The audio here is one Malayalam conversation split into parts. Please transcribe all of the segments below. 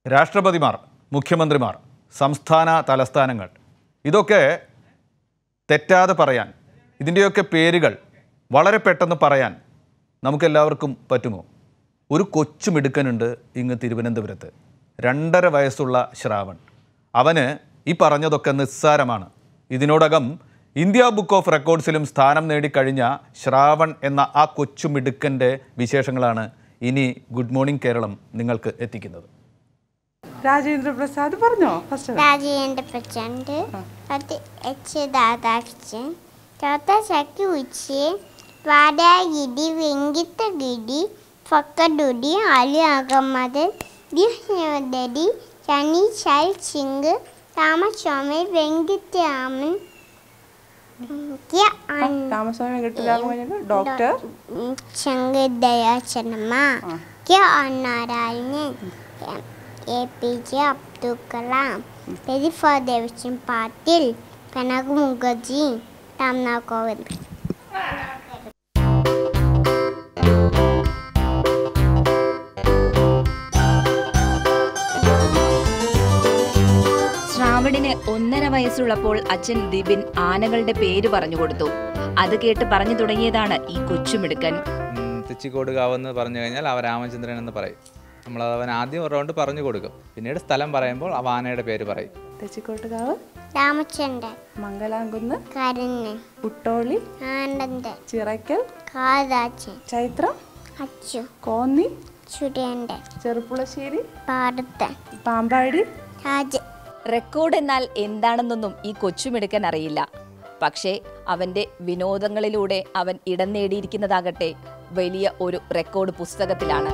രാഷ്ട്രപതിമാർ മുഖ്യമന്ത്രിമാർ സംസ്ഥാന തലസ്ഥാനങ്ങൾ ഇതൊക്കെ തെറ്റാതെ പറയാൻ ഇതിൻ്റെയൊക്കെ പേരുകൾ വളരെ പെട്ടെന്ന് പറയാൻ നമുക്കെല്ലാവർക്കും പറ്റുമോ ഒരു കൊച്ചു മിടുക്കനുണ്ട് ഇങ്ങ് തിരുവനന്തപുരത്ത് രണ്ടര വയസ്സുള്ള ശ്രാവൺ അവന് ഈ പറഞ്ഞതൊക്കെ നിസ്സാരമാണ് ഇതിനോടകം ഇന്ത്യ ബുക്ക് ഓഫ് റെക്കോർഡ്സിലും സ്ഥാനം നേടിക്കഴിഞ്ഞ ശ്രാവൺ എന്ന ആ കൊച്ചു മിടുക്കൻ്റെ വിശേഷങ്ങളാണ് ഇനി ഗുഡ് മോർണിംഗ് കേരളം നിങ്ങൾക്ക് എത്തിക്കുന്നത് രാജേന്ദ്ര പ്രസാദ് പറഞ്ഞോ ഫസ്റ്റ് രാജേന്ദ്ര പ്രചണ്ഡ് അത് എച്ച് രാധാകൃഷ്ണൻ ചോത്ത ചക്കി ഉച്ചി വാടാഗിരി വെങ്കിത്തഗിരി ഫക്കഡുടി അലി അഹമ്മദ് ദിഹ്നദരി ചനി ചാൽ സിംഗ് രാമസ്വാമി വെങ്കിട്ടരാമൻ രാമസ്വാമി വെങ്കട്ടരാമൻ കഴിഞ്ഞിട്ട് ഡോക്ടർ ശങ്കർദയാചരമ K R Narayanan A P J Abdul Kalam പെരിഫാദേവച്ചൻ പാട്ടിൽ കനക് മുഖർജി രാംനാഥ് കോവിന്ദ് ശ്രാവണിന് ഒന്നര വയസ്സുള്ളപ്പോൾ അച്ഛൻ ദിബിൻ ആനകളുടെ പേര് പറഞ്ഞു കൊടുത്തു അത് കേട്ട് പറഞ്ഞു തുടങ്ങിയതാണ് ഈ കൊച്ചുമിടുക്കൻ ഉം, തെച്ചിക്കോട് കാവെന്ന് പറഞ്ഞു കഴിഞ്ഞാൽ അവ രാമചന്ദ്രൻ എന്ന് പറയും നമ്മൾ അവൻ ആദ്യം ഒരു റൗണ്ട് പറഞ്ഞു കൊടുക്കും പിന്നീട് സ്ഥലം പറയുമ്പോൾ അവ ആനയുടെ പേര് പറയും തെച്ചിക്കോട്ടുകാവ് രാമചന്ദ്രൻ മംഗലാംകുന്ന് കരുണൻ പുട്ടോളി ആനന്ദൻ ചിറയ്ക്കൽ കാതാച്ചൻ ചൈത്രം അച്ചു കോന്നി സുരേന്ദ്രൻ ചെറുപ്പുളശ്ശേരി പാടത്തൻ പാമ്പാടി രാജ റെക്കോർഡ് എന്നാൽ എന്താണെന്നൊന്നും ഈ കൊച്ചുമിടുക്കൻ അറിയില്ല പക്ഷേ അവന്റെ വിനോദങ്ങളിലൂടെ അവൻ ഇടം നേടിയിരിക്കുന്നതാകട്ടെ വലിയ ഒരു റെക്കോർഡ് പുസ്തകത്തിലാണ്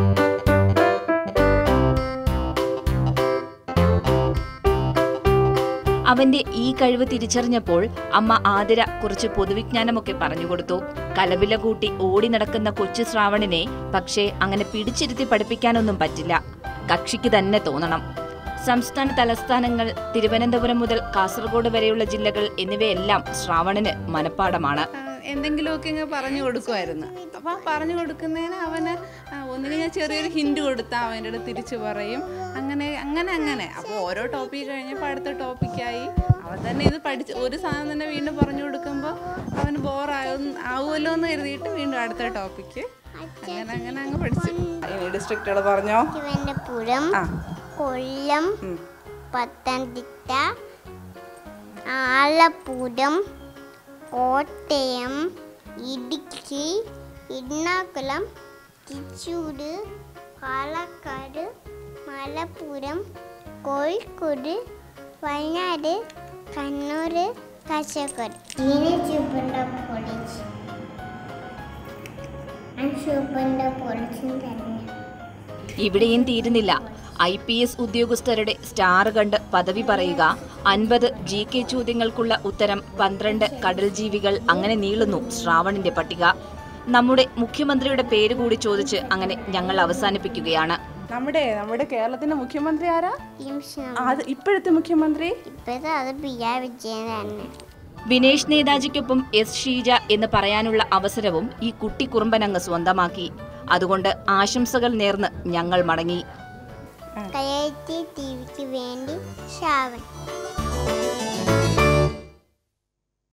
അവന്റെ ഈ കഴിവ് തിരിച്ചറിഞ്ഞപ്പോൾ അമ്മ ആതിര കുറച്ച് പൊതുവിജ്ഞാനമൊക്കെ പറഞ്ഞുകൊടുത്തു കലപില കൂട്ടി ഓടി നടക്കുന്ന കൊച്ചു ശ്രാവണിനെ പക്ഷേ അങ്ങനെ പിടിച്ചിരുത്തി പഠിപ്പിക്കാനൊന്നും പറ്റില്ല കക്ഷിക്ക് തന്നെ തോന്നണം സംസ്ഥാന തലസ്ഥാനങ്ങൾ തിരുവനന്തപുരം മുതൽ കാസർഗോഡ് വരെയുള്ള ജില്ലകൾ എന്നിവയെല്ലാം ശ്രാവണിന് മനപ്പാടമാണ് എന്തെങ്കിലുമൊക്കെ ഇങ്ങ് പറഞ്ഞു കൊടുക്കുമായിരുന്നു അപ്പം പറഞ്ഞു കൊടുക്കുന്നതിന് അവന് ആ, ഒന്നുകിൽ ഞാൻ ചെറിയൊരു ഹിൻഡ് കൊടുത്താൽ അവൻ്റെ അടുത്ത് തിരിച്ചു പറയും അങ്ങനെ അങ്ങനെ അങ്ങനെ അപ്പോൾ ഓരോ ടോപ്പിക് കഴിഞ്ഞപ്പോൾ അടുത്ത ടോപ്പിക്കായി അവൻ തന്നെ ഇത് പഠിച്ച് ഒരു സാധനം തന്നെ വീണ്ടും പറഞ്ഞു കൊടുക്കുമ്പോൾ അവന് ബോറാവും ആവുമല്ലോ എന്ന് കരുതിയിട്ട് വീണ്ടും അടുത്ത ടോപ്പിക്ക് അങ്ങനെ അങ്ങനെ അങ്ങ് പഠിച്ചു ഇനി ഡിസ്ട്രിക്റ്റുകൾ പറഞ്ഞോ തിരുവനന്തപുരം ആ കൊല്ലം ഉം. പത്തനംതിട്ട ആലപ്പുഴം കോട്ടയം ഇടുക്കി എറണാകുളം തൃശ്ശൂർ പാലക്കാട് മലപ്പുറം കോഴിക്കോട് വയനാട് കണ്ണൂർ കാസർഗോഡ് പൊളിച്ച് സൂപ്പറിൻ്റെ പൊളിച്ചും തന്നെ ഇവിടെയും തീരുന്നില്ല ഐ പി എസ് ഉദ്യോഗസ്ഥരുടെ സ്റ്റാർ കണ്ട് പദവി പറയുക അൻപത് ജി കെ ചോദ്യങ്ങൾക്കുള്ള ഉത്തരം പന്ത്രണ്ട് കടൽ ജീവികൾ അങ്ങനെ നീളുന്നു ശ്രാവണിന്റെ പട്ടിക നമ്മുടെ മുഖ്യമന്ത്രിയുടെ പേര് കൂടി ചോദിച്ച് അങ്ങനെ ഞങ്ങൾ അവസാനിപ്പിക്കുകയാണ് നമ്മുടെ നമ്മുടെ കേരളത്തിന്റെ മുഖ്യമന്ത്രി ആരാ നിമിഷം അത് ഇപ്പോഴത്തെ മുഖ്യമന്ത്രി ഇപ്പോഴത്തെ അത് പി ആർ വിജയൻ തന്നെ ബിനേഷ് നേതാജിക്കൊപ്പം എസ് ഷീജ എന്ന് പറയാനുള്ള അവസരവും ഈ കുട്ടി കുറുമ്പനങ്ങ് സ്വന്തമാക്കി അതുകൊണ്ട് ആശംസകൾ നേർന്ന് ഞങ്ങൾ മടങ്ങി കയറ്റി ടി വിക്ക് വേണ്ടി ശ്രാവൺ